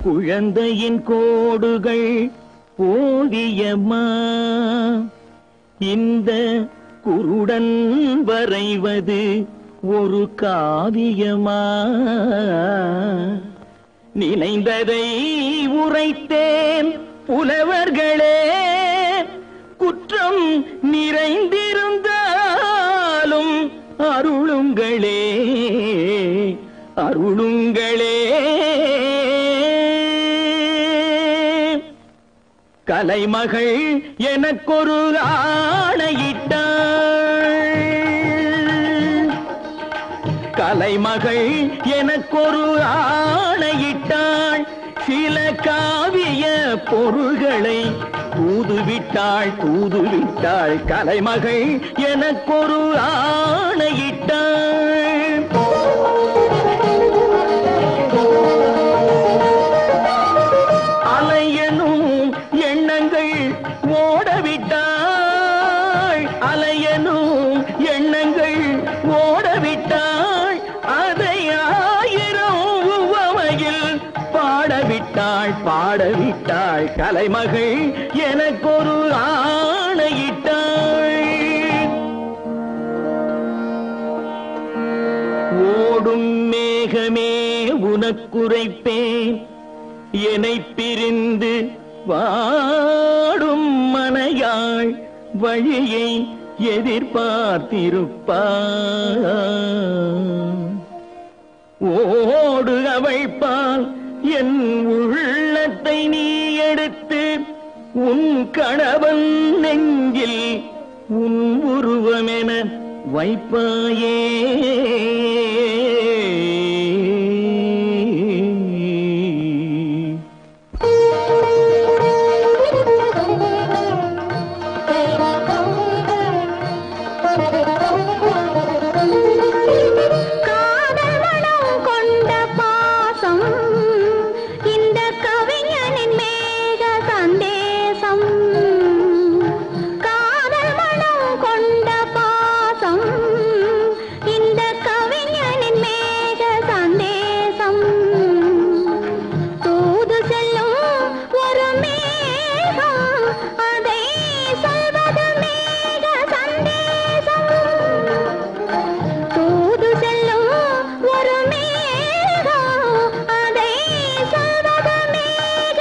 குழந்தையின் கோடுகள் ஓவியமா இந்த குருடன் வரைவது ஒரு காவியமா நினைந்ததை உரைத்தேன் புலவர்களே குற்றம் நிறைந்திருந்தாலும் அருளுங்களே அருளுங்களே கலைமகள் எனக்கொரு ஆணையிட்டாள் கலைமகள் எனக்கொரு ஆணையிட்டாள் சில காவிய பொருள்களை தூதுவிட்டாள் தூதுவிட்டாள் கலைமகள் எனக்கொரு ஆணையிட்டாள் அலையனும் எண்ணங்கள் ஓடவிட்டாள் அலையனும் எண்ணங்கள் ஓடவிட்டாள் அதை ஆயிரம் உவமையில் பாடவிட்டாள் பாடவிட்டாள் கலைமகள் எனக்கொரு ஆணையிட்டாள் ஓடும் மேகமே உனக்குரைப்பேன் என்னை பிரிந்து வாடும் மனையாள் வழியை எதிர்பார்த்திருப்பாள் ஓடு அவள்பால் என் உள்ளத்தை நீ எடுத்து உன் கணவன் நெஞ்சில் உன் உருவமென வைப்பாயே காதல் மனம் கொண்ட பாசம் இந்த கவிஞனின் மேக சந்தேசம் காதல் மனம் கொண்ட பாசம் இந்த கவிஞனின் மேக சந்தேசம் தூது செல்லும் ஒரு மேகம் அதை சொல்வது மேக சந்தேசம் தூது செல்லும் ஒரு மேகம் அதை சொல்வது மேக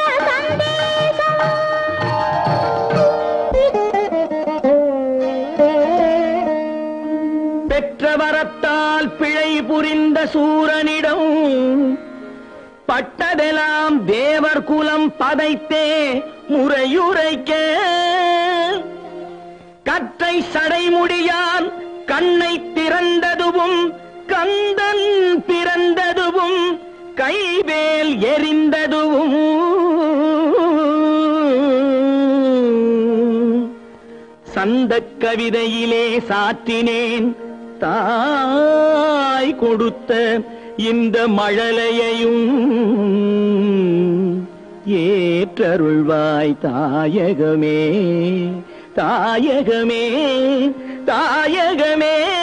சந்தேசம் பெற்ற வரத்தால் பிழை புரிந்த சூரனிடம் பட்டதெல்லாம் தேவர் குலம் பதைத்தே முறையுரைக்க கற்றை சடைமுடியான் கண்ணை திறந்ததுவும் கந்தன் பிறந்ததுவும் கைவேல் எரிந்ததுவும் சந்த கவிதையிலே சாற்றினேன் தாய் கொடுத்த இந்த மழலையையும் ஏற்றருள்வாய் தாயகமே தாயகமே தாயகமே